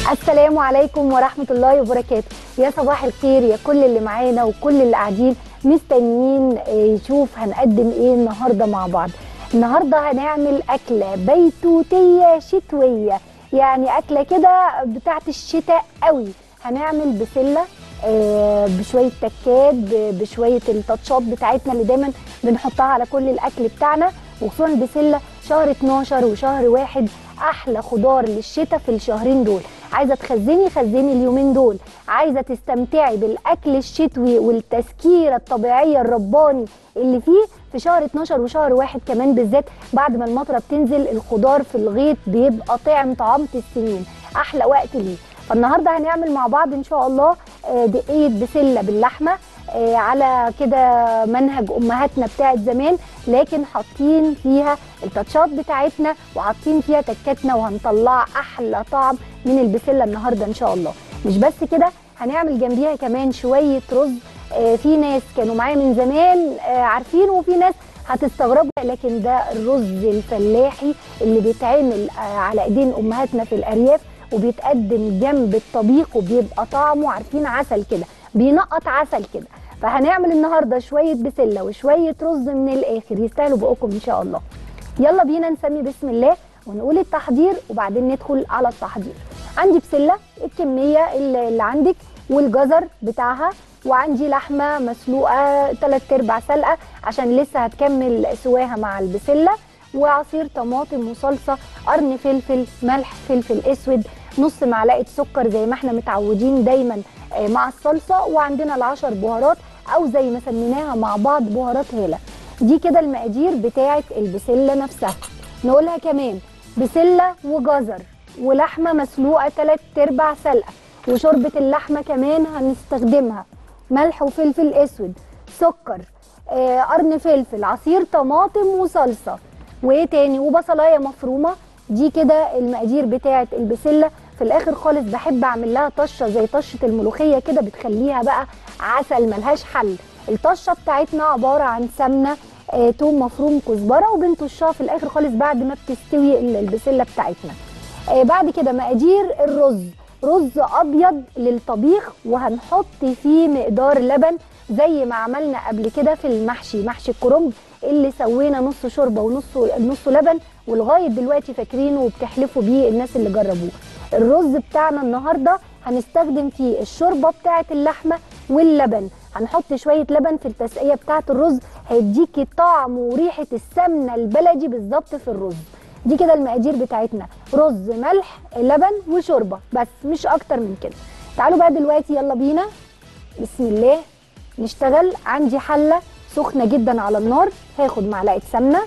السلام عليكم ورحمة الله وبركاته يا صباح الخير يا كل اللي معانا وكل اللي قاعدين مستنيين يشوف هنقدم ايه النهارده مع بعض النهارده هنعمل أكلة بيتوتية شتوية يعني أكلة كده بتاعت الشتاء قوي هنعمل بسلة آه، بشوية تكات ب- بشوية التاتشات بتاعتنا اللي دايما بنحطها على كل الأكل بتاعنا وخصوصا البسلة شهر 12 وشهر واحد أحلى خضار للشتاء في الشهرين دول عايزة تخزني خزني اليومين دول عايزة تستمتعي بالأكل الشتوي والتسكيرة الطبيعية الرباني اللي فيه في شهر 12 وشهر واحد كمان بالذات بعد ما المطرة بتنزل الخضار في الغيط بيبقى طعم طعامة السنين أحلى وقت ليه فالنهارده هنعمل مع بعض ان شاء الله آه، دقيقه بسله باللحمه آه، على كده منهج امهاتنا بتاعت زمان لكن حاطين فيها التاتشات بتاعتنا وحاطين فيها تكاتنا وهنطلع احلى طعم من البسله النهارده ان شاء الله مش بس كده هنعمل جنبيها كمان شويه رز آه، في ناس كانوا معايا من زمان آه، عارفين وفي ناس هتستغربوا لكن ده الرز الفلاحي اللي بيتعمل آه، على ايدين امهاتنا في الارياف وبيتقدم جنب الطبيخ وبيبقى طعمه عارفين عسل كده بينقط عسل كده فهنعمل النهارده شويه بسله وشويه رز من الاخر يستاهلوا بقكم ان شاء الله يلا بينا نسمي بسم الله ونقول التحضير وبعدين ندخل على التحضير عندي بسله الكميه اللي اللي عندك والجزر بتاعها وعندي لحمه مسلوقه 3 ارباع سلقه عشان لسه هتكمل سواها مع البسله وعصير طماطم وصلصه قرن فلفل ملح فلفل اسود نص معلقه سكر زي ما احنا متعودين دايما آه، مع الصلصه وعندنا العشر بهارات او زي ما سميناها مع بعض بهارات هاله دي كده المقادير بتاعه البسله نفسها نقولها كمان بسله وجزر ولحمه مسلوقه 3 ارباع سلقه وشوربه اللحمه كمان هنستخدمها ملح وفلفل اسود سكر آه، قرن فلفل عصير طماطم وصلصه وايه تاني وبصلايه مفرومه دي كده المقادير بتاعه البسله في الاخر خالص بحب اعمل لها طشه زي طشه الملوخيه كده بتخليها بقى عسل ملهاش حل الطشه بتاعتنا عباره عن سمنه آه، توم مفروم كزبره وبنطشها في الاخر خالص بعد ما بتستوي ال- البسله بتاعتنا آه، بعد كده مقادير الرز رز ابيض للطبيخ وهنحط فيه مقدار لبن زي ما عملنا قبل كده في المحشي محشي الكرنب اللي سوينا نص شوربه ونص نص لبن ولغايه دلوقتي فاكرينه وبتحلفوا بيه الناس اللي جربوه الرز بتاعنا النهارده هنستخدم فيه الشوربه بتاعه اللحمه واللبن هنحط شويه لبن في التسقيه بتاعه الرز هيديكي طعم وريحه السمنه البلدي بالظبط في الرز دي كده المقادير بتاعتنا رز ملح لبن وشوربه بس مش اكتر من كده تعالوا بقى دلوقتي يلا بينا بسم الله نشتغل عندي حله سخنه جدا على النار هاخد معلقه سمنه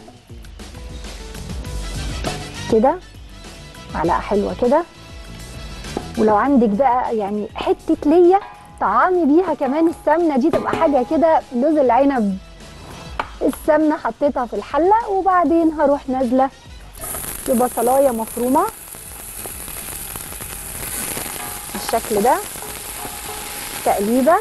كده معلقه حلوه كده ولو عندك بقى يعني حته ليا طعامي بيها كمان السمنه دي تبقى حاجه كده لوز العنب السمنه حطيتها في الحله وبعدين هروح نازله ببصلايه مفرومه بالشكل ده تقليبه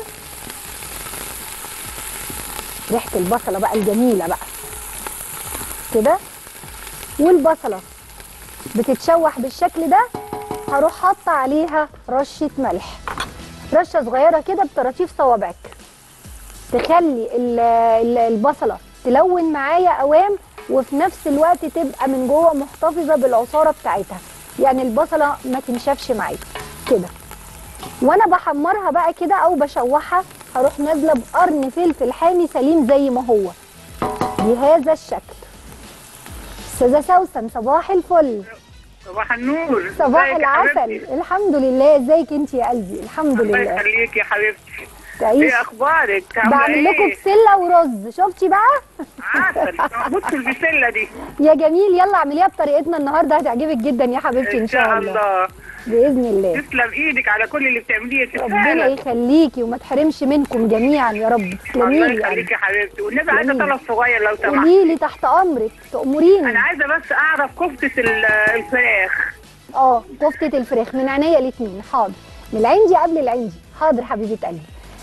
ريحه البصله بقى الجميله بقى كده والبصله بتتشوح بالشكل ده هروح حاطه عليها رشه ملح رشه صغيره كده بطراطيف صوابعك تخلي ال- ال- البصله تلون معايا قوام وفي نفس الوقت تبقى من جوه محتفظه بالعصاره بتاعتها يعني البصله ما تنشفش معايا كده وانا بحمرها بقى كده او بشوحها هروح نازله بقرن فلفل حامي سليم زي ما هو بهذا الشكل استاذه سوسن صباح الفل صباح النور صباح ازيك يا العسل حبيبتي؟ الحمد لله ازيك انت يا قلبي الحمد الله لله يخليك يا حبيبتي تعيش ايه اخبارك عامله بعمل لكم ايه بسله ورز شفتي بقى عسل موجود في البسله دي يا جميل يلا اعمليها بطريقتنا النهارده هتعجبك جدا يا حبيبتي ان شاء الله باذن الله تسلم ايدك على كل اللي بتعمليه ربنا تستاهل يخليكي وما تحرمش منكم جميعا يا رب تسلمي الله لي يخليك يعني. يا حبيبتي والنبي عايزه تسلمي لي. طلب صغير لو سمحت قولي لي تحت امرك تامريني انا عايزه بس اعرف كفته ال- الفراخ اه كفته الفراخ من عينيا الاثنين حاضر من العندي قبل العندي حاضر حبيبه قلبي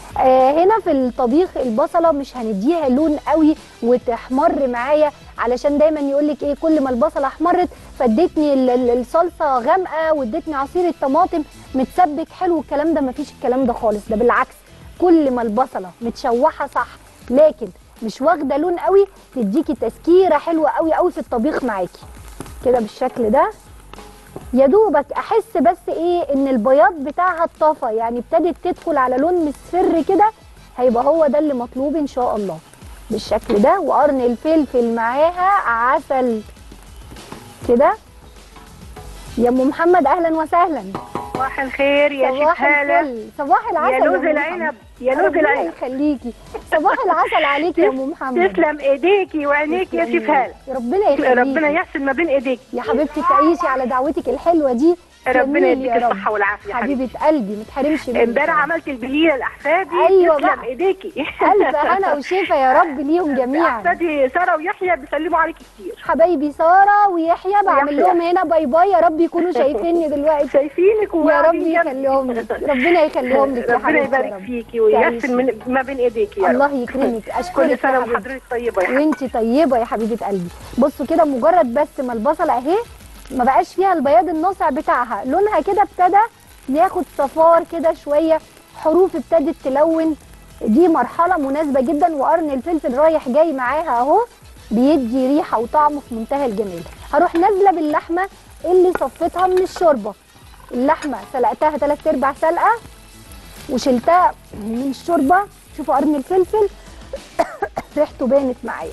آه هنا في الطبيخ البصله مش هنديها لون قوي وتحمر معايا علشان دايما يقول لك ايه كل ما البصله احمرت فادتني ال- ال- الصلصه غامقه وادتني عصير الطماطم متسبك حلو الكلام ده مفيش الكلام ده خالص ده بالعكس كل ما البصله متشوحه صح لكن مش واخده لون قوي تديكي تسكيره حلوه قوي قوي في الطبيخ معاكي كده بالشكل ده يا دوبك احس بس ايه ان البياض بتاعها اتطفى يعني ابتدت تدخل على لون مصفر كده هيبقى هو ده اللي مطلوب ان شاء الله بالشكل ده وقرن الفلفل معاها عسل كده يا ام محمد اهلا وسهلا صباح الخير يا صباح شيخ هالة الفل صباح العسل يا لوز أم العنب محمد. يا لوز ربنا العنب يخليكي صباح العسل عليكي يا ام محمد تسلم ايديكي وعينيك يا شيخ هالة ربنا يخليكي ربنا يحسن ما بين ايديك يا حبيبتي تعيشي على دعوتك الحلوه دي ربنا جميل يديك يا رب. الصحة والعافية حبيبي حبيبه قلبي ما تحرمش منك امبارح يا رب. عملت البليله لاحفادي أيوة تسلم بقى. ايديكي الف هنا وشفا يا رب ليهم جميعا احفادي ساره ويحيى بيسلموا عليكي كتير حبايبي ساره ويحيى بعمل ويحيى. لهم هنا باي باي يا رب يكونوا شايفيني دلوقتي شايفينك يا رب وقاعدين جنبي. يخليهم لك ربنا يخليهم لك يا ربنا حبيبتي يا يبارك رب. فيكي ويحسن من ما بين ايديكي يا رب الله يكرمك كل اشكرك سنه يا حبيبتي وحضرتك طيبه يا حبيبي وانتي طيبه يا حبيبه قلبي بصوا كده مجرد بس ما البصله اهي ما بقاش فيها البياض الناصع بتاعها لونها كده ابتدى ياخد صفار كده شويه حروف ابتدت تلون دي مرحله مناسبه جدا وقرن الفلفل رايح جاي معاها اهو بيدي ريحه وطعم في منتهى الجمال هروح نازله باللحمه اللي صفيتها من الشوربه اللحمه سلقتها ثلاث ارباع سلقه وشلتها من الشوربه شوفوا قرن الفلفل ريحته بانت معايا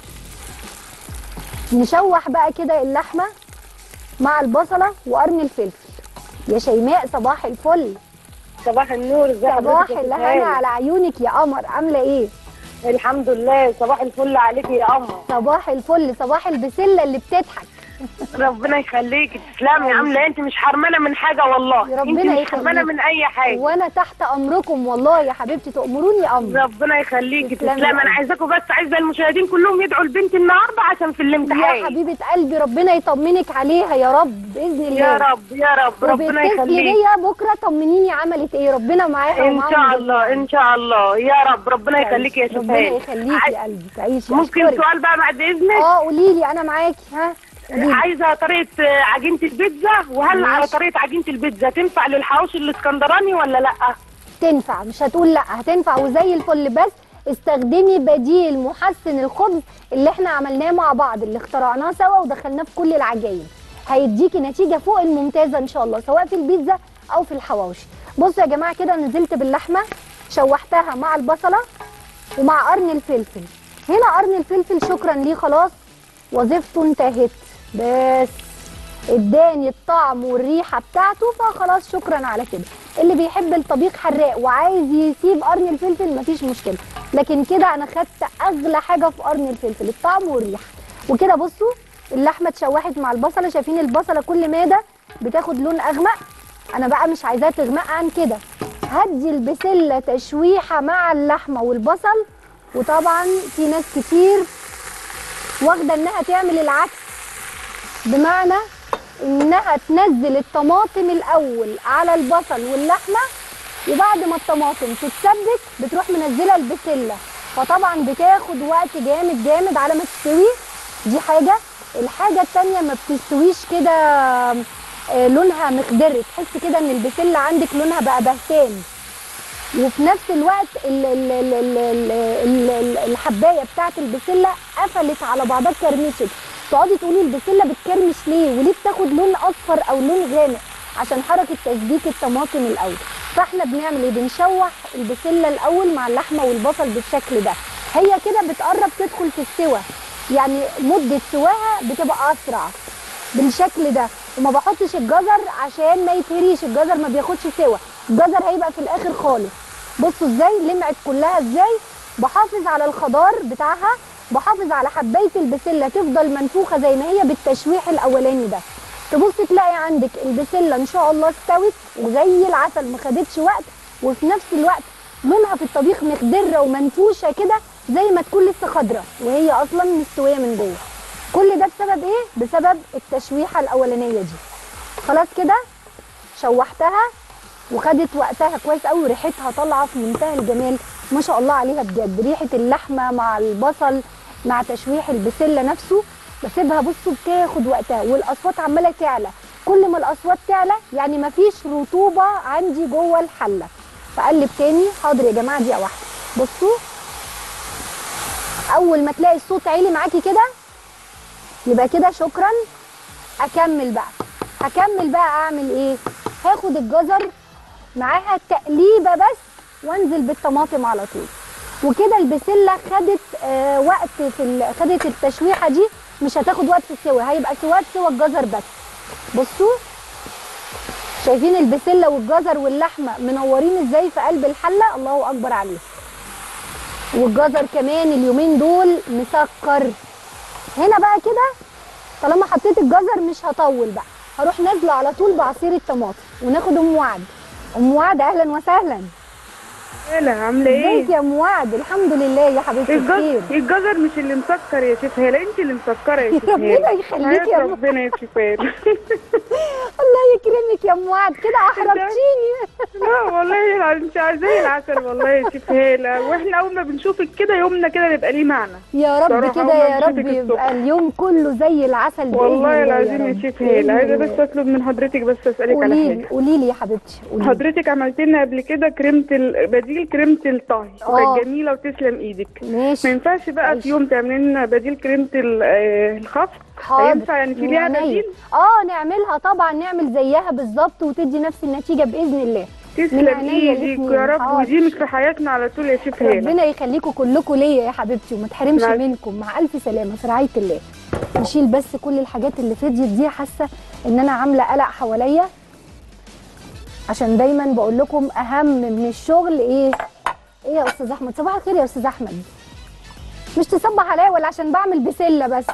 نشوح بقى كده اللحمه مع البصله وقرن الفلفل يا شيماء صباح الفل صباح النور ازي صباح حضرتك يا الهنا سهيل؟ على عيونك يا قمر عامله ايه الحمد لله صباح الفل عليك يا قمر صباح الفل صباح البسله اللي بتضحك ربنا يخليكي تسلمي عامله إيه؟ انت مش حرمانه من حاجه والله يا ربنا انت مش يخليك. حرمانه من اي حاجه وانا تحت امركم والله يا حبيبتي تامروني امر ربنا يخليكي تسلمي تسلمي يا انا قلبي. عايزاكم بس عايزه المشاهدين كلهم يدعوا لبنتي النهارده عشان في يا الامتحان حبيبه قلبي ربنا يطمنك عليها يا رب باذن الله يا رب يا رب ربنا وبتصلي يخليك بيا بكره طمنيني عملت ايه ربنا معاها ان ومعاهم شاء الله ان شاء الله يا رب ربنا يخليك يا ربنا شفاء يخليكي يا قلبي تعيشي ممكن أشكرك. سؤال بقى بعد اذنك اه قولي لي انا معاكي ها قولي لي. عايزه طريقه آه، عجينه البيتزا وهل ماشي. على طريقه عجينه البيتزا تنفع للحواوشي الاسكندراني ولا لا تنفع مش هتقول لا هتنفع وزي الفل بس استخدمي بديل محسن الخبز اللي احنا عملناه مع بعض اللي اخترعناه سوا ودخلناه في كل العجاين هيديكي نتيجه فوق الممتازه ان شاء الله سواء في البيتزا او في الحواوشي بصوا يا جماعه كده نزلت باللحمه شوحتها مع البصله ومع قرن الفلفل هنا قرن الفلفل شكرا ليه خلاص وظيفته انتهت بس اداني الطعم والريحه بتاعته فخلاص شكرا على كده اللي بيحب الطبيخ حراق وعايز يسيب قرن الفلفل مفيش مشكله لكن كده انا خدت اغلى حاجه في قرن الفلفل الطعم والريحه وكده بصوا اللحمه اتشوحت مع البصله شايفين البصله كل ماده بتاخد لون اغمق انا بقى مش عايزاها تغمق عن كده هدي البسله تشويحه مع اللحمه والبصل وطبعا في ناس كتير واخده انها تعمل العكس بمعنى انها تنزل الطماطم الاول على البصل واللحمه وبعد ما الطماطم تتسبك بتروح منزله البسله فطبعا بتاخد وقت جامد جامد على ما تستوي دي حاجه الحاجه التانية ما بتستويش كده آه، لونها مخضر تحس كده ان البسله عندك لونها بقى بهتان وفي نفس الوقت ال ال ال ال ال ال ال الحبايه بتاعت البسله قفلت على بعضها كرمشت تقعدي تقولي البسله بتكرمش ليه وليه بتاخد لون اصفر او لون غامق عشان حركه تسبيك الطماطم الاول فاحنا بنعمل ايه بنشوح البسله الاول مع اللحمه والبصل بالشكل ده هي كده بتقرب تدخل في السوى يعني مده سواها بتبقى اسرع بالشكل ده وما بحطش الجزر عشان ما يتهريش الجزر ما بياخدش سوا الجزر هيبقى في الاخر خالص بصوا ازاي لمعت كلها ازاي بحافظ على الخضار بتاعها بحافظ على حبايه البسله تفضل منفوخه زي ما هي بالتشويح الاولاني ده تبص تلاقي عندك البسله ان شاء الله استوت وزي العسل ما خدتش وقت وفي نفس الوقت لونها في الطبيخ مخضره ومنفوشه كده زي ما تكون لسه خضره وهي اصلا مستويه من جوه كل ده بسبب ايه بسبب التشويحه الاولانيه دي خلاص كده شوحتها وخدت وقتها كويس قوي وريحتها طالعه في منتهى الجمال ما شاء الله عليها بجد ريحه اللحمه مع البصل مع تشويح البسله نفسه بسيبها بصوا بتاخد وقتها والاصوات عماله تعلى كل ما الاصوات تعلى يعني مفيش رطوبه عندي جوه الحله فقلب تاني حاضر يا جماعه دقيقه واحده بصوا اول ما تلاقي الصوت عالي معاكي كده يبقى كده شكرا اكمل بقى هكمل بقى اعمل ايه هاخد الجزر معاها تقليبه بس وانزل بالطماطم على طول وكده البسله خدت آه وقت في ال- خدت التشويحه دي مش هتاخد وقت في السوى هيبقى سواد سوى الجزر بس بصوا شايفين البسله والجزر واللحمه منورين ازاي في قلب الحله الله اكبر عليه والجزر كمان اليومين دول مسكر هنا بقى كده طالما حطيت الجزر مش هطول بقى هروح نازله على طول بعصير الطماطم وناخد ام وعد ام وعد اهلا وسهلا هلا عامله ازيك ايه؟ يا ام وعد الحمد لله يا حبيبتي بخير الجزر الجزر مش اللي مسكر يا شيف هلا انت اللي مسكره يا شيف ربنا هلا يخليك يا حياة أم. ربنا يا شيف هلا الله يكرمك يا ام وعد كده احرجتيني لا والله انت زي العسل والله يا شيف هلا واحنا اول ما بنشوفك كده يومنا كده بيبقى ليه معنى يا رب صراحة كده أول يا ما رب نشوفك يبقى الصبح. اليوم كله زي العسل بإذن والله الله العظيم يا رب. شيف بإذن هلا عايزه الله. بس اطلب من حضرتك بس اسالك على قولي لي حاجه قولي لي يا حبيبتي قولي لي. حضرتك عملت لنا قبل كده كريمه ال... بديل كريمه الطهي آه. وكانت جميله وتسلم ايدك ما ماشي ينفعش بقى ماشي. في يوم تعملي لنا بديل كريمه ال- آه، الخفق حاضر ينفع يعني في من ليها عينيا. بديل اه نعملها طبعا نعمل زيها بالظبط وتدي نفس النتيجه باذن الله من تسلم عينيا ايدك الاتنين. يا رب حاضر. ويديمك في حياتنا على طول يا شيف هلا ربنا يخليكم كلكم ليا يا حبيبتي وما تحرمش نعم. منكم مع الف سلامه في رعايه الله نشيل بس كل الحاجات اللي فضيت دي حاسه ان انا عامله قلق حواليا عشان دايما بقول لكم اهم من الشغل ايه ايه يا استاذ احمد صباح الخير يا استاذ احمد مش تصبح عليا ولا عشان بعمل بسله بس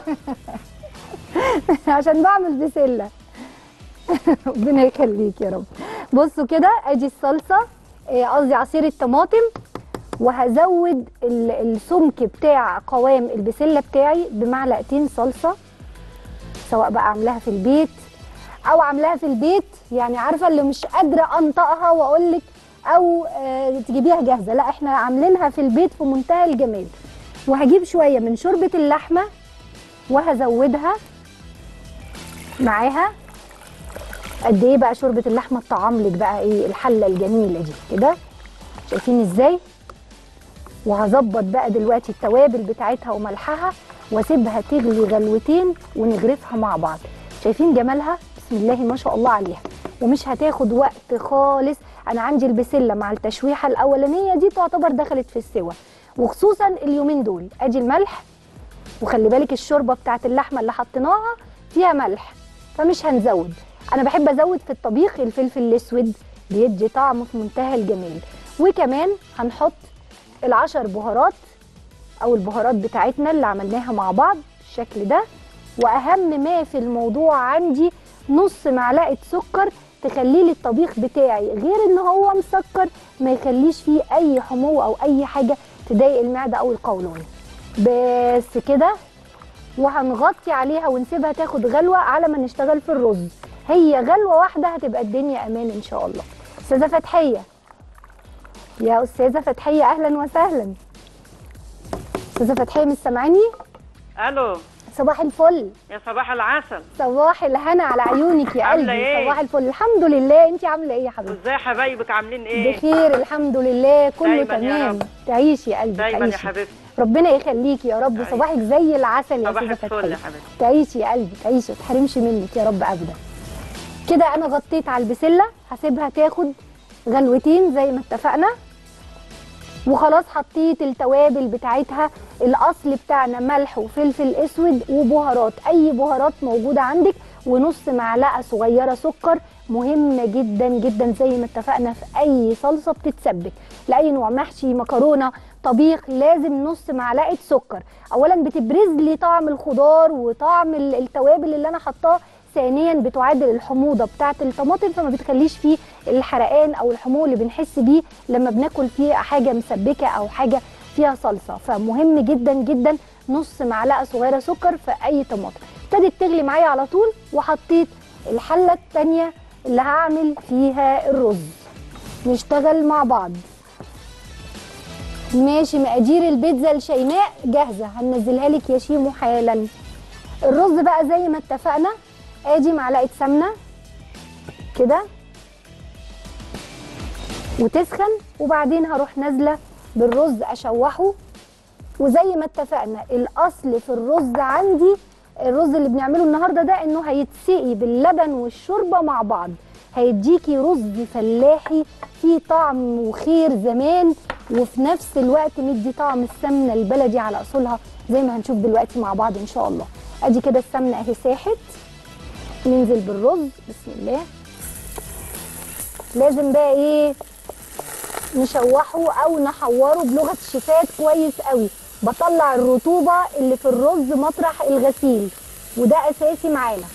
عشان بعمل بسله ربنا يخليك يا رب بصوا كده ادي الصلصه إيه، قصدي عصير الطماطم وهزود ال- السمك بتاع قوام البسله بتاعي بمعلقتين صلصه سواء بقى عاملاها في البيت او عاملاها في البيت يعني عارفه اللي مش قادره انطقها واقول لك او آه تجيبيها جاهزه لا احنا عاملينها في البيت في منتهى الجمال وهجيب شويه من شوربه اللحمه وهزودها معاها قد ايه بقى شوربه اللحمه تطعم لك بقى ايه الحله الجميله دي كده شايفين ازاي وهظبط بقى دلوقتي التوابل بتاعتها وملحها واسيبها تغلي غلوتين ونغرفها مع بعض شايفين جمالها بسم الله ما شاء الله عليها ومش هتاخد وقت خالص انا عندي البسله مع التشويحه الاولانيه دي تعتبر دخلت في السوى وخصوصا اليومين دول ادي الملح وخلي بالك الشوربه بتاعت اللحمه اللي حطيناها فيها ملح فمش هنزود انا بحب ازود في الطبيخ الفلفل الاسود بيدي طعم في منتهى الجمال وكمان هنحط العشر بهارات او البهارات بتاعتنا اللي عملناها مع بعض بالشكل ده واهم ما في الموضوع عندي نص معلقه سكر تخلي لي الطبيخ بتاعي غير ان هو مسكر ما يخليش فيه اي حمو او اي حاجه تضايق المعده او القولون بس كده وهنغطي عليها ونسيبها تاخد غلوه على ما نشتغل في الرز هي غلوه واحده هتبقى الدنيا امان ان شاء الله استاذه فتحيه يا استاذه فتحيه اهلا وسهلا استاذه فتحيه مش سامعاني الو صباح الفل يا صباح العسل صباح الهنا على عيونك يا عاملة قلبي إيه؟ صباح الفل الحمد لله انت عامله ايه يا حبيبتي ازاي حبايبك عاملين ايه بخير الحمد لله كله دايماً يا تمام رب. تعيشي يا قلبي دايما يا تعيشي حبيبتي ربنا يخليكي يا رب تعيشي. صباحك زي العسل يا صباح استاذه الفل يا فتحيه حبيبتي تعيشي يا قلبي تعيشي ما تحرمش منك يا رب ابدا كده انا غطيت على البسله هسيبها تاخد غلوتين زي ما اتفقنا وخلاص حطيت التوابل بتاعتها الاصل بتاعنا ملح وفلفل اسود وبهارات اي بهارات موجوده عندك ونص معلقه صغيره سكر مهمه جدا جدا زي ما اتفقنا في اي صلصه بتتسبك لاي نوع محشي مكرونه طبيخ لازم نص معلقه سكر اولا بتبرز لي طعم الخضار وطعم ال- التوابل اللي انا حطاه ثانيا بتعادل الحموضه بتاعه الطماطم فما بتخليش فيه الحرقان او الحمو اللي بنحس بيه لما بناكل فيه حاجه مسبكه او حاجه فيها صلصه فمهم جدا جدا نص معلقه صغيره سكر في اي طماطم ابتدت تغلي معايا على طول وحطيت الحله الثانيه اللي هعمل فيها الرز نشتغل مع بعض ماشي مقادير البيتزا لشيماء جاهزه هنزلها لك يا شيمو حالا الرز بقى زي ما اتفقنا ادي معلقه سمنه كده وتسخن وبعدين هروح نازله بالرز اشوحه وزي ما اتفقنا الاصل في الرز عندي الرز اللي بنعمله النهارده ده انه هيتسقي باللبن والشوربه مع بعض هيديكي رز فلاحي فيه طعم وخير زمان وفي نفس الوقت مدي طعم السمنه البلدي على اصولها زي ما هنشوف دلوقتي مع بعض ان شاء الله ادي كده السمنه اهي ساحت ننزل بالرز بسم الله لازم بقى ايه نشوحه او نحوره بلغه الشيفات كويس قوي بطلع الرطوبه اللي في الرز مطرح الغسيل وده اساسي معانا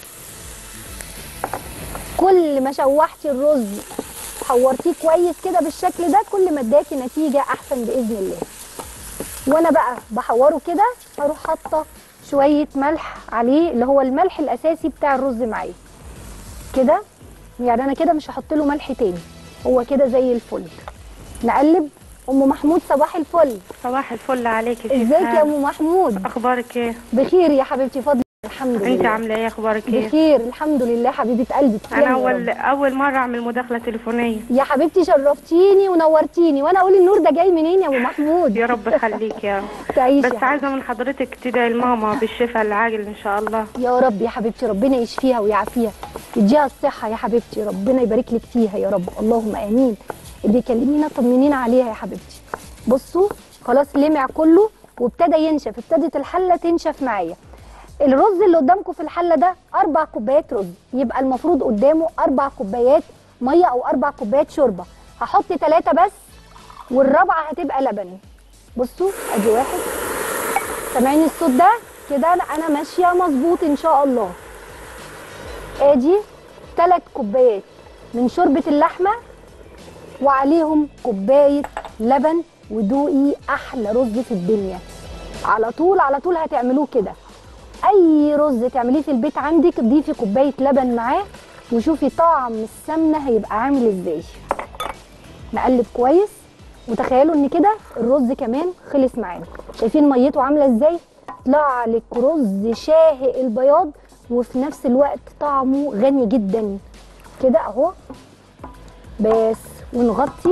كل ما شوحتي الرز حورتيه كويس كده بالشكل ده كل ما اداكي نتيجه احسن باذن الله وانا بقى بحوره كده اروح حاطه شويه ملح عليه اللي هو الملح الاساسي بتاع الرز معايا كده يعني انا كده مش هحط له ملح تاني هو كده زي الفل نقلب ام محمود صباح الفل صباح الفل عليك يا ازيك يا ام محمود اخبارك ايه بخير يا حبيبتي فضل الحمد انت لله عامله ايه اخبارك ايه بخير الحمد لله حبيبه قلبي تسلمي انا يا اول رب. اول مره اعمل مداخله تليفونيه يا حبيبتي شرفتيني ونورتيني وانا اقول النور ده جاي منين يا ام محمود يا رب يخليك يا رب تعيشي بس يا عايزه من حضرتك تدعي لماما بالشفاء العاجل ان شاء الله يا رب يا حبيبتي ربنا يشفيها ويعافيها يديها الصحة يا حبيبتي ربنا يبارك لك فيها يا رب اللهم امين اللي كلمينا طمنينا عليها يا حبيبتي بصوا خلاص لمع كله وابتدى ينشف ابتدت الحلة تنشف معايا الرز اللي قدامكم في الحلة ده أربع كوبايات رز يبقى المفروض قدامه أربع كوبايات مية أو أربع كوبايات شوربة هحط ثلاثة بس والرابعة هتبقى لبن بصوا أدي واحد سامعين الصوت ده كده انا أنا ماشيه مظبوط ان شاء الله ادي ثلاث كوبايات من شوربه اللحمه وعليهم كوبايه لبن ودوقي احلى رز في الدنيا على طول على طول هتعملوه كده اي رز تعمليه في البيت عندك ضيفي كوبايه لبن معاه وشوفي طعم السمنه هيبقى عامل ازاي نقلب كويس وتخيلوا ان كده الرز كمان خلص معانا شايفين ميته عامله ازاي طلع لك رز شاهق البياض وفي نفس الوقت طعمه غني جدا كده اهو بس ونغطي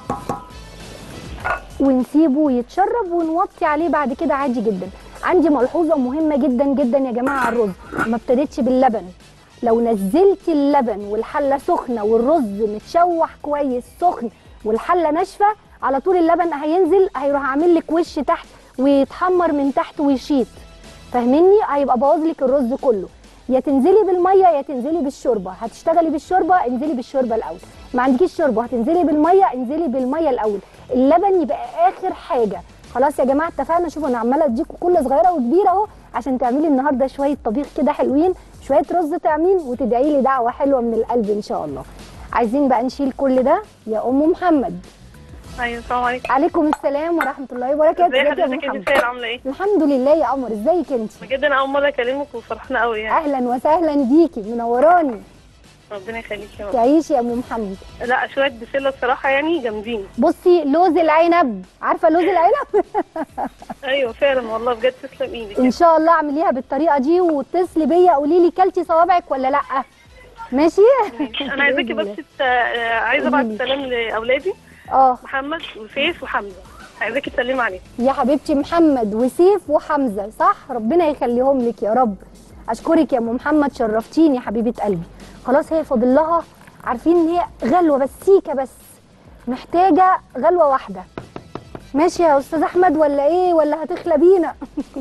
ونسيبه يتشرب ونوطي عليه بعد كده عادي جدا عندي ملحوظه مهمه جدا جدا يا جماعه على الرز ما ابتديتش باللبن لو نزلتي اللبن والحله سخنه والرز متشوح كويس سخن والحله ناشفه على طول اللبن هينزل هيروح عامل لك وش تحت ويتحمر من تحت ويشيط فاهميني هيبقى بوظ لك الرز كله يا تنزلي بالميه يا تنزلي بالشوربه هتشتغلي بالشوربه انزلي بالشوربه الاول ما عندكيش شوربه هتنزلي بالميه انزلي بالميه الاول اللبن يبقى اخر حاجه خلاص يا جماعه اتفقنا شوفوا انا عماله اديكم كل صغيره وكبيره اهو عشان تعملي النهارده شويه طبيخ كده حلوين شويه رز طعمين وتدعي لي دعوه حلوه من القلب ان شاء الله عايزين بقى نشيل كل ده يا ام محمد ايوه السلام عليكم عليكم السلام ورحمه الله وبركاته ازي ازيك يا حضرتك محمد انت خير عامله ايه الحمد لله يا قمر ازيك انت بجد انا اول مره اكلمك وفرحانه قوي يعني اهلا وسهلا بيكي منوراني ربنا يخليك يا رب تعيشي يا ام محمد لا شويه بسله الصراحه يعني جامدين بصي لوز العنب عارفه لوز العنب ايوه فعلا والله بجد تسلم ايدك ان شاء الله اعمليها بالطريقه دي واتصلي بيا قولي لي كلتي صوابعك ولا لا ماشي انا عايزاكي بس ت- آه، عايزه ابعت سلام لاولادي اه محمد وسيف وحمزه عايزاكي تسلمي عليهم يا حبيبتي محمد وسيف وحمزه صح ربنا يخليهم لك يا رب اشكرك يا ام محمد شرفتيني يا حبيبه قلبي خلاص هي فاضل لها عارفين ان هي غلوه بس سيكه بس محتاجه غلوه واحده ماشي يا استاذ احمد ولا ايه ولا هتخلى بينا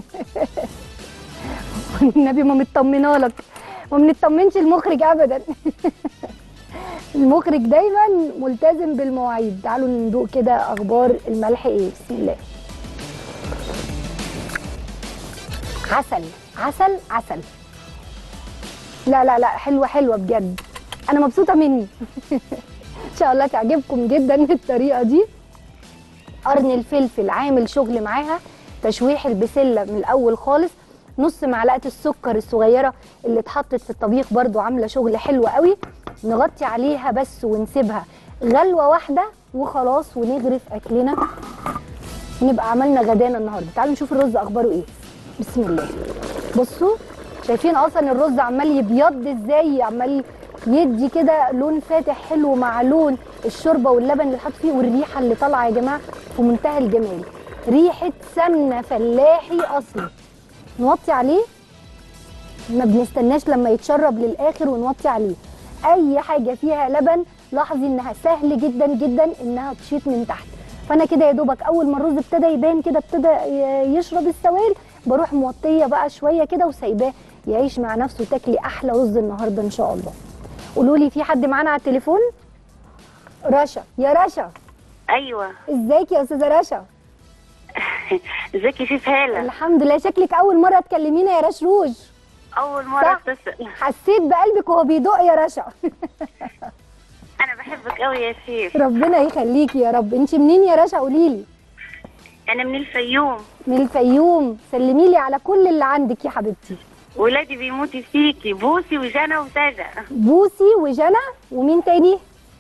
النبي ما مطمنه لك ما بنطمنش المخرج ابدا المخرج دايما ملتزم بالمواعيد تعالوا ندوق كده اخبار الملح ايه بسم الله عسل عسل عسل لا لا لا حلوه حلوه بجد انا مبسوطه مني ان شاء الله تعجبكم جدا الطريقه دي قرن الفلفل عامل شغل معاها تشويح البسله من الاول خالص نص معلقه السكر الصغيره اللي اتحطت في الطبيخ برضو عامله شغل حلو قوي نغطي عليها بس ونسيبها غلوه واحده وخلاص ونغرف اكلنا نبقى عملنا غدانا النهارده تعالوا نشوف الرز اخباره ايه بسم الله بصوا شايفين اصلا الرز عمال يبيض ازاي عمال يدي كده لون فاتح حلو مع لون الشوربه واللبن اللي حاط فيه والريحه اللي طالعه يا جماعه في منتهى الجمال ريحه سمنه فلاحي اصلي نوطي عليه ما بنستناش لما يتشرب للاخر ونوطي عليه اي حاجه فيها لبن لاحظي انها سهل جدا جدا انها تشيط من تحت فانا كده يا دوبك اول ما الرز ابتدى يبان كده ابتدى ي- يشرب السوائل بروح موطيه بقى شويه كده وسايباه يعيش مع نفسه تاكلي احلى رز النهارده ان شاء الله قولوا لي في حد معانا على التليفون رشا يا رشا ايوه ازيك يا استاذه رشا ازيك يا شيف هاله الحمد لله شكلك اول مره تكلمينا يا رشروج اول مره صح. اتصل حسيت بقلبك وهو بيدق يا رشا انا بحبك قوي يا شيف ربنا يخليكي يا رب انت منين يا رشا قولي لي انا من الفيوم من الفيوم سلمي لي على كل اللي عندك يا حبيبتي ولادي بيموتوا فيكي بوسي وجنى وساجة بوسي وجنى ومين تاني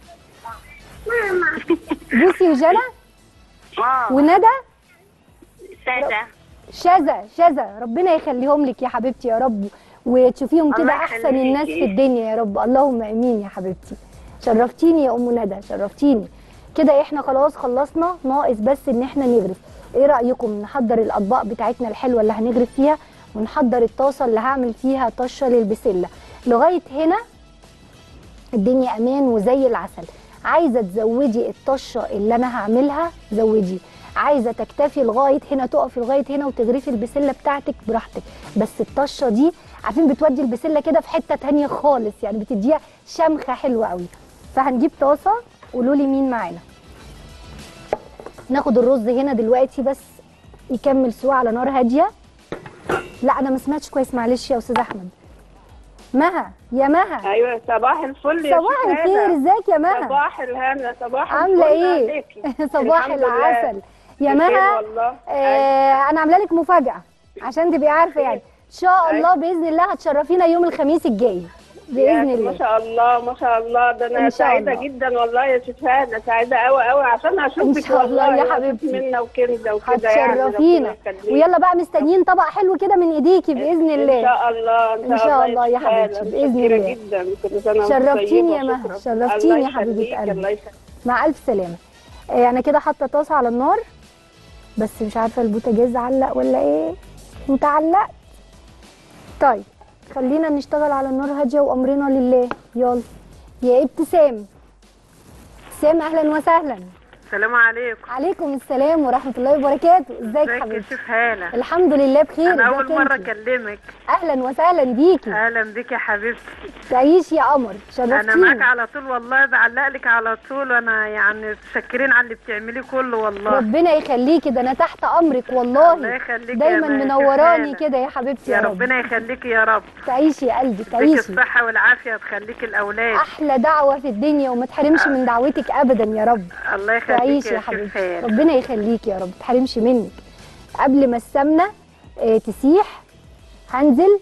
بوسي وجنى اه وندى ساجة شذا شذا ربنا يخليهم لك يا حبيبتي يا رب وتشوفيهم كده الله احسن يخليكي. الناس في الدنيا يا رب اللهم امين يا حبيبتي شرفتيني يا ام ندى شرفتيني كده احنا خلاص خلصنا ناقص بس ان احنا نغرف ايه رايكم نحضر الاطباق بتاعتنا الحلوه اللي هنغرف فيها ونحضر الطاسه اللي هعمل فيها طشه للبسله لغايه هنا الدنيا امان وزي العسل عايزه تزودي الطشه اللي انا هعملها زودي عايزه تكتفي لغايه هنا تقفي لغايه هنا وتغرفي البسله بتاعتك براحتك بس الطشه دي عارفين بتودي البسله كده في حته تانية خالص يعني بتديها شمخه حلوه قوي فهنجيب طاسه قولوا لي مين معانا ناخد الرز هنا دلوقتي بس يكمل سوا على نار هاديه لا انا ما سمعتش كويس معلش يا استاذ احمد مها يا مها ايوه صباح الفل يا صباح شيخ الخير هالة. ازيك يا مها صباح الهنا صباح عامله الفل ايه عليكي. صباح الحمد لله. العسل يا بخير مها والله آه انا عامله لك مفاجاه عشان تبقي عارفه يعني ان شاء الله باذن الله هتشرفينا يوم الخميس الجاي باذن يا ما الله شاء الله ما شاء الله ده إن انا شاء سعيده الله. جدا والله يا شيخ هاله سعيده قوي قوي عشان اشوفك إن شاء الله والله يا وأشوف حبيبتي. منا وكنده وكده يعني هتشرفينا ربنا يخليك. ويلا بقى مستنيين طبق حلو كده من ايديكي باذن ان الله شاء الله إن شاء الله يا شيخ هالة. حبيبتي، بإذن متشكرة الله. جدا كل سنه وأنت شرفتيني طيبة. يا مها، شكراً. شرفتيني الله يا حبيبة يخليك، قلبي. الله يخليك مع الف سلامه آه انا كده حاطه طاسه على النار بس مش عارفه البوتاجاز علق ولا ايه انت علقت طيب خلينا نشتغل على النار هاديه وامرنا لله يلا يا ابتسام ابتسام اهلا وسهلا السلام عليكم عليكم السلام ورحمه الله وبركاته ازيك ازيك يا حبيبتي شيف هاله الحمد لله بخير انا اول ازيك مره انتي؟ اكلمك اهلا وسهلا بيكي اهلا بك يا حبيبتي تعيشي يا قمر انا معاك شرفتيني على طول والله بعلق لك على طول وانا يعني متشكرين على اللي بتعمليه كله والله ربنا يخليكي ده انا تحت امرك الله والله يخليك يا دايما مان، منوراني شكراً. كده يا حبيبتي يا يا رب ربنا يخليك يا رب تعيشي يا قلبي يديك تعيشي الصحه والعافيه تخليك الاولاد احلى دعوه في الدنيا وما تحرمش من دعوتك ابدا يا رب الله يخليك تعيشي يا يا شيف حبيبتي هاله ربنا يخليكي يا رب ما تحرمش منك قبل ما السمنه آه، تسيح هنزل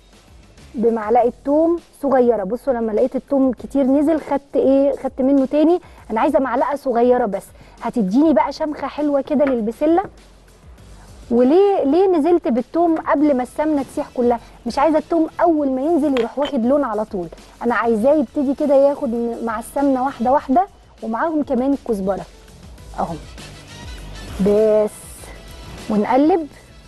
بمعلقه توم صغيره بصوا لما لقيت التوم كتير نزل خدت ايه خدت منه تاني انا عايزه معلقه صغيره بس هتديني بقى شمخه حلوه كده للبسله وليه ليه نزلت بالثوم قبل ما السمنه تسيح كلها مش عايزه الثوم اول ما ينزل يروح واخد لون على طول انا عايزاه يبتدي كده ياخد م- مع السمنه واحده واحده ومعاهم كمان الكزبره اهو بس ونقلب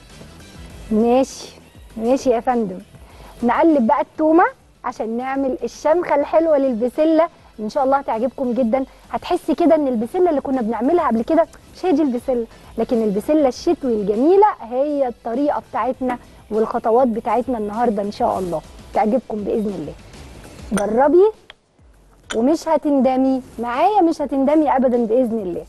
ماشي ماشي يا فندم نقلب بقى التومه عشان نعمل الشمخه الحلوه للبسله ان شاء الله هتعجبكم جدا هتحسي كده ان البسله اللي كنا بنعملها قبل كده مش هي دي البسله لكن البسله الشتوي الجميله هي الطريقه بتاعتنا والخطوات بتاعتنا النهارده ان شاء الله تعجبكم باذن الله جربي ومش هتندمي معايا مش هتندمي ابدا باذن الله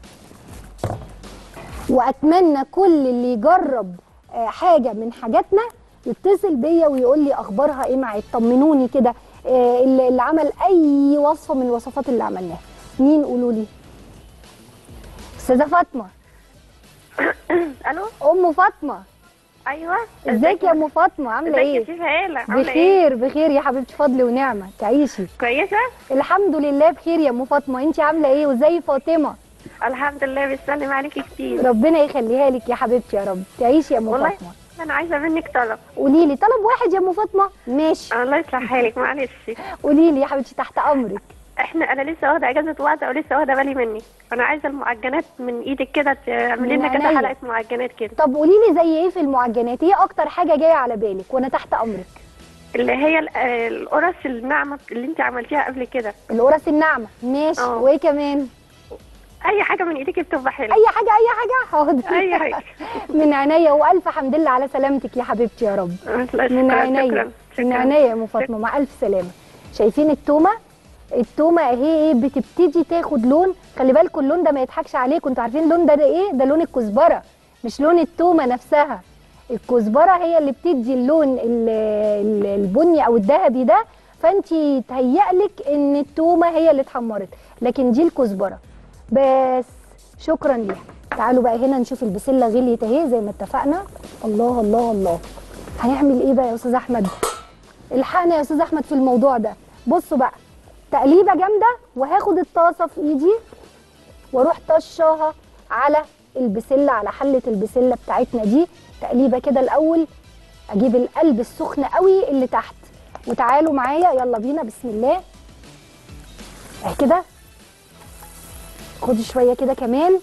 واتمنى كل اللي يجرب آه، حاجه من حاجاتنا يتصل بيا ويقول لي اخبارها ايه معايا طمنوني كده آه، اللي اللي عمل اي وصفه من الوصفات اللي عملناها مين قولوا لي استاذه فاطمه الو ام فاطمه ايوه ازيك يا ام فاطمه عامله ازيك يا ايه شيف هاله عامله ايه بخير بخير يا حبيبتي فضل ونعمه تعيشي كويسه الحمد لله بخير يا ام فاطمه انت عامله ايه وزي فاطمه الحمد لله بيسلم عليكي كتير ربنا يخليها لك يا حبيبتي يا رب تعيشي يا ام والله فاطمه انا عايزه منك طلب قولي لي طلب واحد يا ام فاطمه ماشي الله يصلح حالك معلش قولي لي يا حبيبتي تحت امرك احنا انا لسه واخده اجازه وقت ولسه واخده بالي منك انا عايزه المعجنات من ايدك كده تعملي لنا من كده عينيا. حلقه معجنات كده طب قولي لي زي ايه في المعجنات ايه اكتر حاجه جايه على بالك وانا تحت امرك اللي هي ال- آه، القرص الناعمه اللي انت عملتيها قبل كده القرص الناعمه ماشي اه. وايه كمان اي حاجه من ايديك بتبقى حلوه اي حاجه اي حاجه حاضر اي حاجه من عينيا والف حمد لله على سلامتك يا حبيبتي يا رب الله من شكراً، عينيا شكراً، من شكراً. عينيا يا ام فاطمه مع الف سلامه شايفين التومه التومه اهي ايه بتبتدي تاخد لون خلي بالكم اللون ده ما يضحكش عليكم انتوا عارفين اللون ده, ده ايه ده لون الكزبره مش لون التومه نفسها الكزبره هي اللي بتدي اللون ال- ال- البني او الذهبي ده فانت تهيألك ان التومه هي اللي اتحمرت لكن دي الكزبره بس شكرا ليها تعالوا بقى هنا نشوف البسله غليت اهي زي ما اتفقنا الله الله الله هنعمل ايه بقى يا استاذ احمد الحقنا يا استاذ احمد في الموضوع ده بصوا بقى تقليبه جامده وهاخد الطاسه في ايدي واروح طشاها على البسله على حله البسله بتاعتنا دي تقليبه كده الاول اجيب القلب السخن قوي اللي تحت وتعالوا معايا يلا بينا بسم الله اهي كده خدي شويه كده كمان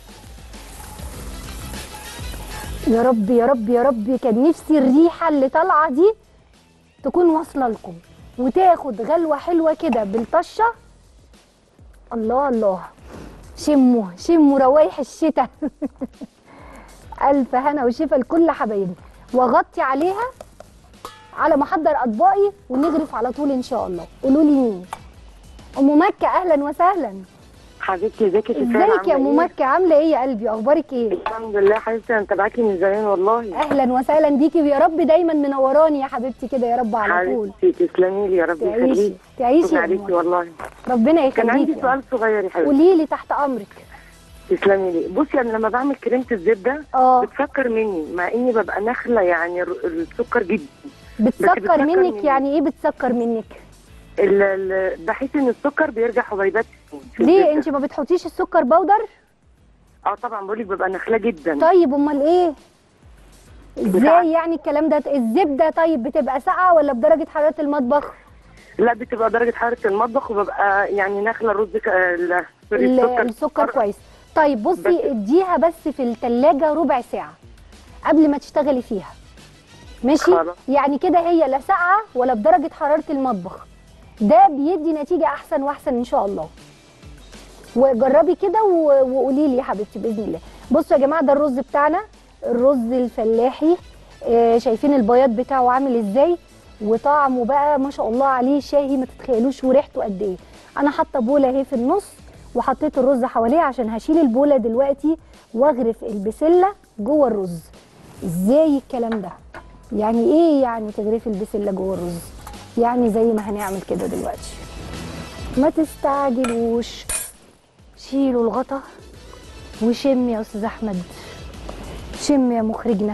يا رب يا رب يا رب كان نفسي الريحه اللي طالعه دي تكون واصله لكم وتاخد غلوه حلوه كده بالطشه الله الله شموا شموا روايح الشتاء الف هنا وشفا لكل حبايبي واغطي عليها على ما احضر اطباقي ونغرف على طول ان شاء الله قولوا لي مين ام مكه اهلا وسهلا حبيبتي ازيك يا شيخان ازيك يا عاملة ام إيه؟ مكه عامله ايه يا قلبي اخبارك ايه الحمد لله حبيبتي انا متابعاكي من زمان والله اهلا وسهلا بيكي ويا رب دايما منوراني يا حبيبتي كده يا رب على طول حبيبتي تسلمي لي يا رب تعيشي يخليك تعيشي شكرا يا عليكي أم والله ربنا كان عندي يخليكي سؤال صغير يا حبيبتي قولي لي تحت امرك تسلمي لي بصي انا لما بعمل كريمه الزبده اه بتسكر مني مع اني ببقى ناخله يعني الر- السكر جدا بتسكر بتسكر منك مني. يعني ايه بتسكر منك ال- ال- بحس ان السكر بيرجع حبيبات في ليه الزبدة. انت ما بتحطيش السكر بودر اه طبعا بقول لك ببقى نخله جدا طيب امال ايه عارفة. ازاي يعني الكلام ده الزبده طيب بتبقى ساقعه ولا بدرجه حراره المطبخ لا بتبقى درجه حراره المطبخ وببقى يعني نخله الرز ك... ال- سوري، ال- السكر السكر كويس طيب بصي بس- اديها بس في التلاجة ربع ساعة قبل ما تشتغلي فيها ماشي خلاص. يعني كده هي لا ساقعة ولا بدرجة حرارة المطبخ ده بيدي نتيجة أحسن وأحسن إن شاء الله وجربي كده و- وقولي لي يا حبيبتي بإذن الله بصوا يا جماعة ده الرز بتاعنا الرز الفلاحي آه، شايفين البياض بتاعه عامل ازاي وطعمه بقى ما شاء الله عليه شاهي ما تتخيلوش وريحته قد ايه انا حاطه بوله اهي في النص وحطيت الرز حواليها عشان هشيل البوله دلوقتي واغرف البسله جوه الرز ازاي الكلام ده يعني ايه يعني تغرفي البسله جوه الرز يعني زي ما هنعمل كده دلوقتي ما تستعجلوش شيلوا الغطا وشم يا استاذ احمد شم يا مخرجنا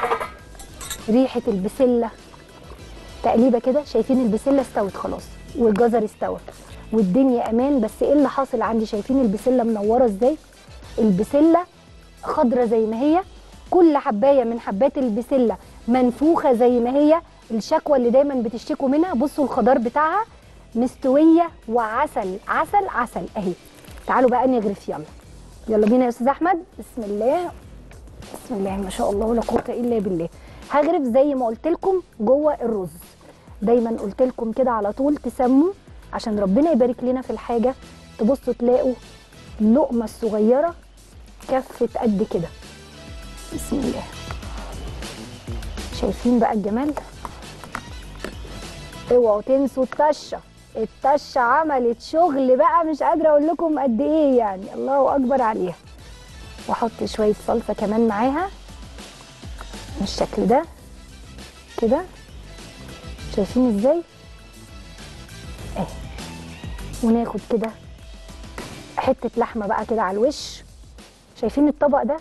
ريحه البسله تقليبه كده شايفين البسله استوت خلاص والجزر استوى والدنيا امان بس ايه اللي حاصل عندي شايفين البسله منوره ازاي البسله خضره زي ما هي كل حبايه من حبات البسله منفوخه زي ما هي الشكوى اللي دايما بتشتكوا منها بصوا الخضار بتاعها مستويه وعسل عسل عسل اهي تعالوا بقى نغرف يلا يلا بينا يا استاذ احمد بسم الله بسم الله ما شاء الله ولا قوه الا بالله هغرف زي ما قلت لكم جوه الرز دايما قلت لكم كده على طول تسموا عشان ربنا يبارك لنا في الحاجه تبصوا تلاقوا اللقمه الصغيره كفت قد كده بسم الله شايفين بقى الجمال اوعوا تنسوا الطشه الطشه عملت شغل بقى مش قادره اقول لكم قد ايه يعني الله اكبر عليها واحط شويه صلصه كمان معاها بالشكل ده كده شايفين ازاي اهي وناخد كده حته لحمه بقى كده على الوش شايفين الطبق ده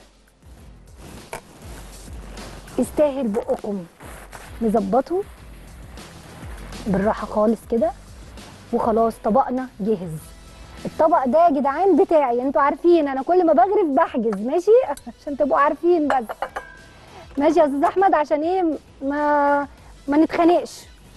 يستاهل بقكم نظبطه بالراحه خالص كده وخلاص طبقنا جاهز الطبق ده يا جدعان بتاعي انتوا عارفين انا كل ما بغرف بحجز ماشي عشان تبقوا عارفين بس ماشي يا استاذ احمد عشان ايه ما ما نتخانقش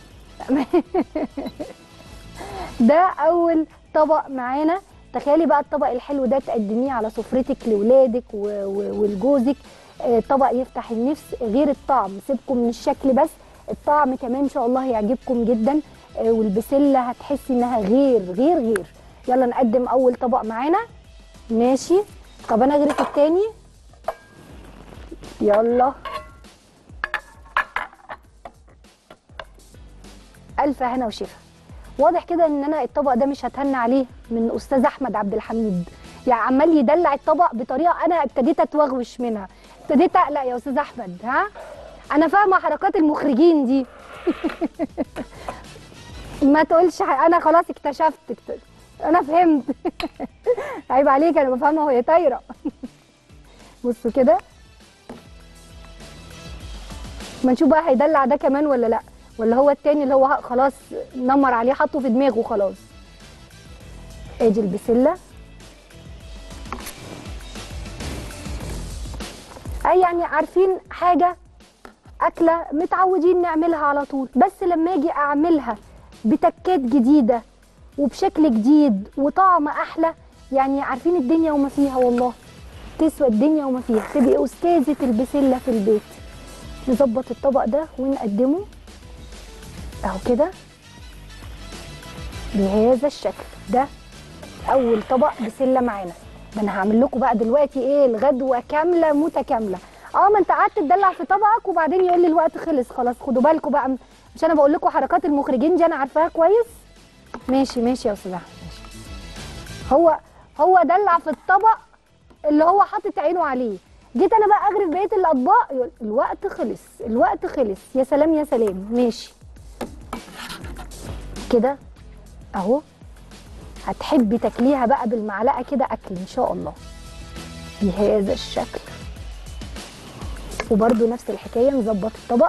ده اول طبق معانا تخيلي بقى الطبق الحلو ده تقدميه على سفرتك لاولادك و- و- ولجوزك آه، طبق يفتح النفس غير الطعم سيبكم من الشكل بس الطعم كمان ان شاء الله هيعجبكم جدا آه، والبسله هتحسي انها غير غير غير يلا نقدم اول طبق معانا ماشي طب انا اغرف التاني يلا الف هنا وشفا واضح كده ان انا الطبق ده مش هتهنى عليه من استاذ احمد عبد الحميد يعني عمال يدلع الطبق بطريقه انا ابتديت اتوغوش منها ابتديت اقلق يا استاذ احمد ها انا فاهمه حركات المخرجين دي ما تقولش ح- انا خلاص اكتشفت اكت- انا فهمت عيب عليك انا بفهمها وهي طايره بصوا كده ما نشوف بقى هيدلع ده كمان ولا لا ولا هو التاني اللي هو خلاص نمر عليه حطه في دماغه خلاص ادي البسله اي يعني عارفين حاجه اكله متعودين نعملها على طول بس لما اجي اعملها بتكات جديده وبشكل جديد وطعم احلى يعني عارفين الدنيا وما فيها والله تسوى الدنيا وما فيها تبقي استاذه البسله في البيت نظبط الطبق ده ونقدمه اهو كده بهذا الشكل ده اول طبق بسله معانا ده انا هعمل لكم بقى دلوقتي ايه الغدوه كامله متكامله اه ما انت قعدت تدلع في طبقك وبعدين يقول لي الوقت خلص خلاص خدوا بالكم بقى مش انا بقول لكم حركات المخرجين دي انا عارفاها كويس ماشي ماشي يا استاذ احمد ماشي هو هو دلع في الطبق اللي هو حاطط عينه عليه جيت انا بقى اغرف بقيه الاطباق يقول الوقت خلص الوقت خلص يا سلام يا سلام ماشي كده اهو هتحبي تاكليها بقى بالمعلقه كده اكل ان شاء الله بهذا الشكل وبرده نفس الحكايه نظبط الطبق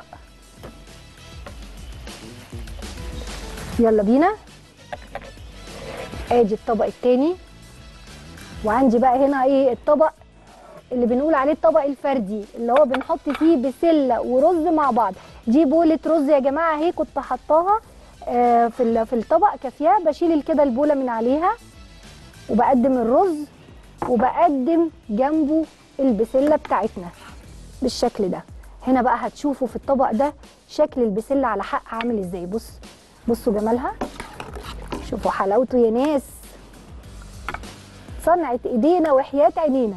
يلا بينا ادي الطبق التاني وعندي بقى هنا ايه الطبق اللي بنقول عليه الطبق الفردي اللي هو بنحط فيه بسله ورز مع بعض دي بوله رز يا جماعه اهي كنت حطاها آه، في ال- في الطبق كافيه بشيل كده البوله من عليها وبقدم الرز وبقدم جنبه البسله بتاعتنا بالشكل ده هنا بقى هتشوفوا في الطبق ده شكل البسله على حق عامل ازاي بص بصوا جمالها شوفوا حلاوته يا ناس صنعة ايدينا وحياة عينينا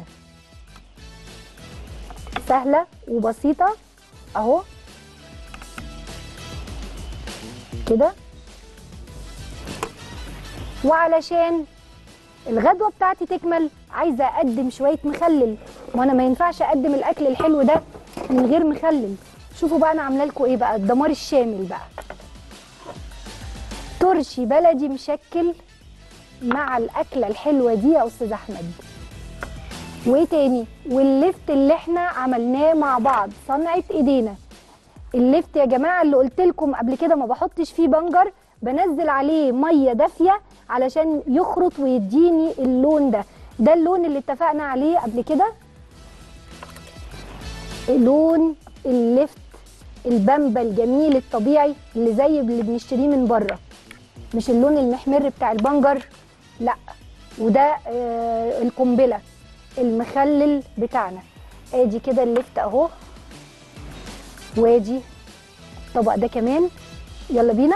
سهلة وبسيطة اهو كده وعلشان الغدوة بتاعتي تكمل عايزة اقدم شوية مخلل وانا ما ينفعش اقدم الاكل الحلو ده من غير مخلل شوفوا بقى انا عامله لكم ايه بقى الدمار الشامل بقى ترشي بلدي مشكل مع الاكله الحلوه دي يا استاذ احمد وايه تاني واللفت اللي احنا عملناه مع بعض صنعه ايدينا اللفت يا جماعه اللي قلت لكم قبل كده ما بحطش فيه بنجر بنزل عليه ميه دافيه علشان يخرط ويديني اللون ده ده اللون اللي اتفقنا عليه قبل كده لون اللفت البامبا الجميل الطبيعي اللي زي اللي بنشتريه من بره مش اللون المحمر بتاع البنجر لا وده آه القنبله المخلل بتاعنا ادي كده اللفت اهو وادي الطبق ده كمان يلا بينا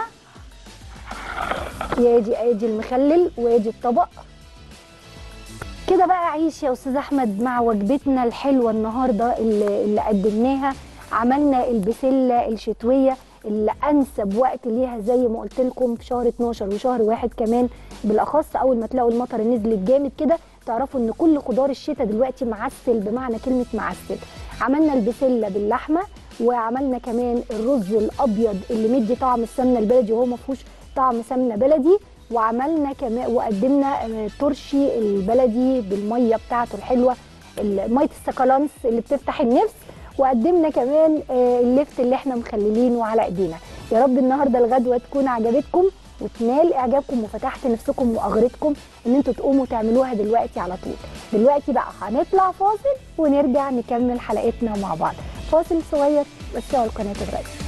ادي ادي المخلل وادي الطبق كده بقى عيش يا استاذ احمد مع وجبتنا الحلوه النهارده اللي, اللي قدمناها عملنا البسله الشتويه اللي انسب وقت ليها زي ما قلت لكم في شهر 12 وشهر واحد كمان بالاخص اول ما تلاقوا المطر نزلت جامد كده تعرفوا ان كل خضار الشتاء دلوقتي معسل بمعنى كلمه معسل عملنا البسله باللحمه وعملنا كمان الرز الابيض اللي مدي طعم السمنه البلدي وهو ما فيهوش طعم سمنه بلدي وعملنا كمان وقدمنا آه، ترشي البلدي بالميه بتاعته الحلوه ال- ميه السكالانس اللي بتفتح النفس وقدمنا كمان آه، اللفت اللي احنا مخللينه على ايدينا يا رب النهارده الغدوه تكون عجبتكم وتنال اعجابكم وفتحت نفسكم واغرتكم ان انتوا تقوموا تعملوها دلوقتي على طول دلوقتي بقى هنطلع فاصل ونرجع نكمل حلقتنا مع بعض فاصل صغير بس على القناه الرئيسيه